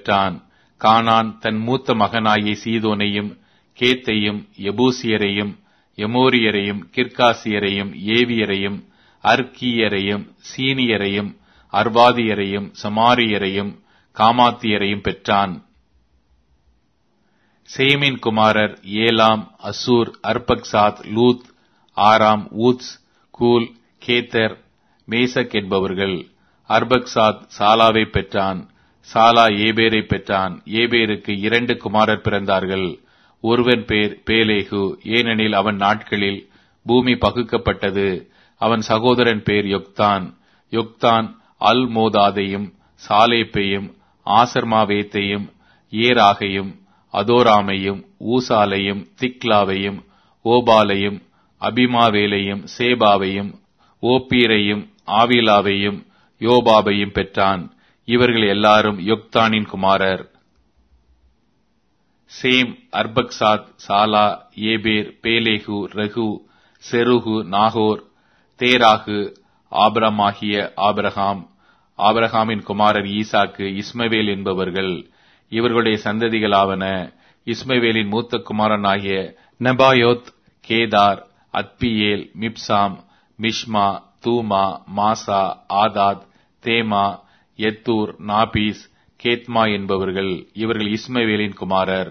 பெற்றான் கானான் தன் மூத்த மகனாகிய சீதோனையும் கேத்தையும் எபூசியரையும் எமோரியரையும் கிர்காசியரையும் ஏவியரையும் அர்க்கியரையும் சீனியரையும் அர்வாதியரையும் சமாரியரையும் காமாத்தியரையும் பெற்றான் சேமின் குமாரர் Elam Asshur Arphaxad Lud Aram Uz Hul Gether Meshech என்பவர்கள் அர்பக்சாத் சாலாவை பெற்றான் சாலா ஏபேரை பெற்றான் ஏபேருக்கு இரண்டு குமாரர் பிறந்தார்கள் ஒருவன் பேர் பேலேகு ஏனெனில் அவன் நாட்களில் பூமி பகுக்கப்பட்டது அவன் சகோதரன் பேர் யொக்தான் யொக்தான் அல் மோதாதையும் சாலேப்பையும் ஆசர்மாவேத்தையும் ஏராகையும் அதோராமையும் ஊசாலையும் திக்லாவையும் ஓபாலையும் அபிமாவேலையும் சேபாவையும் ஓப்பீரையும் ஆவிலாவையும் யோபாபையும் பெற்றான் இவர்கள் எல்லாரும் யொக்தானின் குமாரர் Shem Arphaxad Shelah Eber Peleg Reu Serug Nahor Terah ஆபிரமாகிய ஆபிரகாம் ஆபிரகாமின் குமாரர் ஈசாக்கு இஸ்மவேல் என்பவர்கள் இவர்களுடைய சந்ததிகளாவன இஸ்மவேலின் மூத்த குமாரனாகிய Nebaioth Kedar Adbeel Mibsam Mishma Dumah Massa Hadad தேமா எத்தூர் நாபீஸ் கேத்மா என்பவர்கள் இவர்கள் இஸ்மவேலின் குமாரர்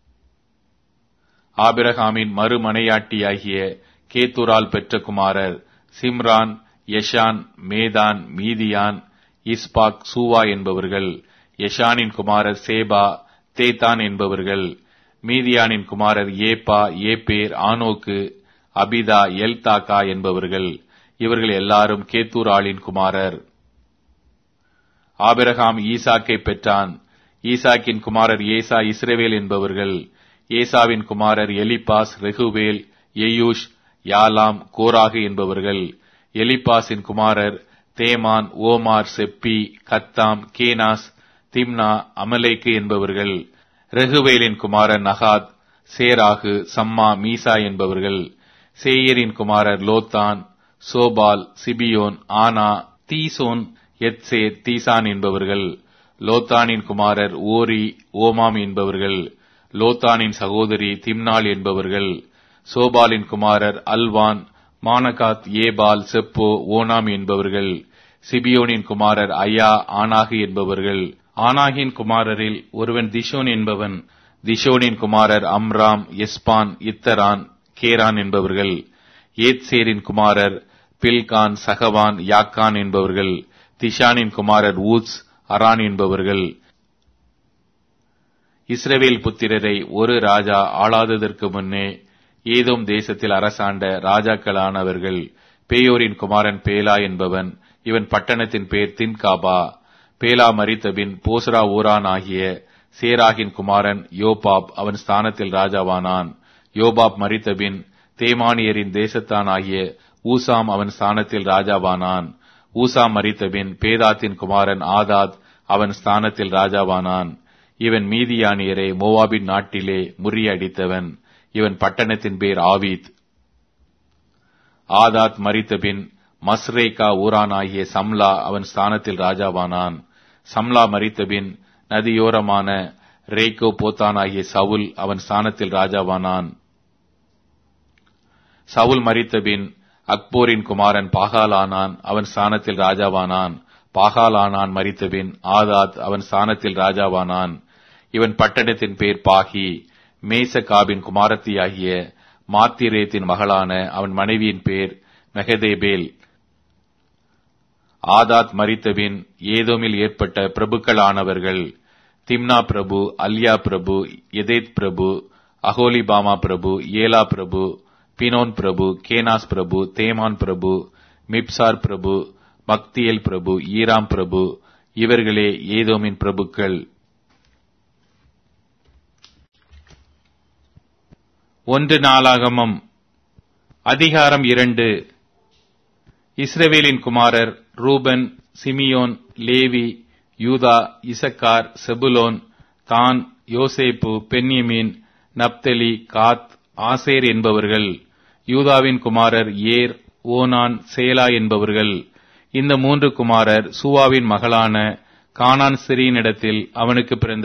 ஆபிரகாமின் மறுமனையாட்டியாகிய கேத்தூரால் பெற்ற குமாரர் சிம்ரான் யஷான் மேதான் மீதியான் இஸ்பாக் சூவா என்பவர்கள் யஷானின் குமாரர் சேபா தேதான் என்பவர்கள் மீதியானின் குமாரர் ஏப்பா ஏப்பேர் ஆனோக்கு அபிதா எல்தாக்கா என்பவர்கள் இவர்கள் எல்லாரும் கேத்தூர் ஆளின் குமாரர் ஆபிரகாம் ஈசாக்கை பெற்றான் ஈசாக்கின் குமாரர் ஏசா இஸ்ரவேல் என்பவர்கள் ஏசாவின் குமாரர் எலிபாஸ் ரெகுவேல் எயூஷ் யாலாம் கோராகு என்பவர்கள் எலிபாஸின் குமாரர் தேமான் ஓமார் செப்பி கத்தாம் கேனாஸ் திம்னா அமலேக்கு என்பவர்கள் ரெகுவேலின் குமாரர் நகாத் சேராகு சம்மா மீசா என்பவர்கள் சேயரின் குமாரர் லோத்தான் சோபால் சிபியோன் ஆனா தீசோன் எத்சே தீசான் என்பவர்கள் லோத்தானின் குமாரர் ஓரி ஓமாம் என்பவர்கள் லோத்தானின் சகோதரி திம்னாள் என்பவர்கள் சோபாலின் குமாரர் Alvan Manahath Ebal Shepho Onam என்பவர்கள் சிபியோனின் குமாரர் ஐயா ஆனாகு என்பவர்கள் ஆனாகின் குமாரரில் ஒருவன் திஷோன் என்பவன் திஷோனின் குமாரர் அம்ராம் எஸ்பான் இத்தரான் கேரான் என்பவர்கள் ஏத்சேரின் குமாரர் பில்கான் சகவான் யாக்கான் என்பவர்கள் திஷானின் குமாரர் ஊத்ஸ் அரான் என்பவர்கள் இஸ்ரவேல் புத்திரரை ஒரு ராஜா ஆளாததற்கு முன்னே ஏதோம் தேசத்தில் அரசாண்ட ராஜாக்களானவர்கள் பேயோரின் குமாரன் பேலா என்பவன் இவன் பட்டணத்தின் பேர் தின்காபா பேலா மரித்தபின் போஸ்ரா ஊரான் ஆகிய சேராகின் குமாரன் யோபாப் அவன் ஸ்தானத்தில் ராஜாவானான் யோபாப் மரித்தபின் தேமானியரின் தேசத்தான் ஆகிய ஊசாம் அவன் ஸ்தானத்தில் ராஜாவானான் ஊசாம் மரித்தபின் பேதாத்தின் குமாரன் ஆதாத் அவன் ஸ்தானத்தில் ராஜாவானான் இவன் மீதியானியரை மோவாபின் நாட்டிலே முறியடித்தவன் இவன் பட்டணத்தின் பேர் ஆவீத் ஆதாத் மரித்தபின் மஸ்ரேகா ஊரானாகிய சம்லா அவன் ஸ்தானத்தில் ராஜாவானான் சம்லா மரித்தபின் நதியோரமான ரேக்கோ போத்தானாகிய சவுல் அவன் ஸ்தானத்தில் ராஜாவானான் சவுல் மரித்தபின் அக்போரின் குமாரன் பாகாலானான் அவன் ஸ்தானத்தில் ராஜாவானான் பாகாலானான் மரித்தபின் ஆதாத் அவன் ஸ்தானத்தில் ராஜாவானான் இவன் பட்டணத்தின் பேர் பாகி மேசகாபின் குமாரத்தியாகிய மாத்திரேத்தின் மகளான அவன் மனைவியின் பேர் மெகதேபேல் ஆதாத் மரித்தபின் ஏதோமில் ஏற்பட்ட பிரபுக்களானவர்கள் திம்னா பிரபு அல்யா பிரபு எதேத் பிரபு அகோலிபாமா பிரபு ஏலா பிரபு பினோன் பிரபு கேனாஸ் பிரபு தேமான் பிரபு மிப்சார் பிரபு மக்தியல் பிரபு ஈராம் பிரபு இவர்களே ஏதோமின் பிரபுக்கள் ஒன்று நாளாகமம் அதிகாரம் இரண்டு இஸ்ரவேலின் குமாரர் ரூபன் சிமியோன் லேவி யூதா இசக்கார் செபுலோன் தான் யோசேப்பு பென்யமீன் நப்தலி காத் ஆசேர் என்பவர்கள் யூதாவின் குமாரர் ஏர் ஓனான் சேலா என்பவர்கள் இந்த மூன்று குமாரர் சூவாவின் மகளான கானான் சிறியினிடத்தில் அவனுக்கு பிறந்த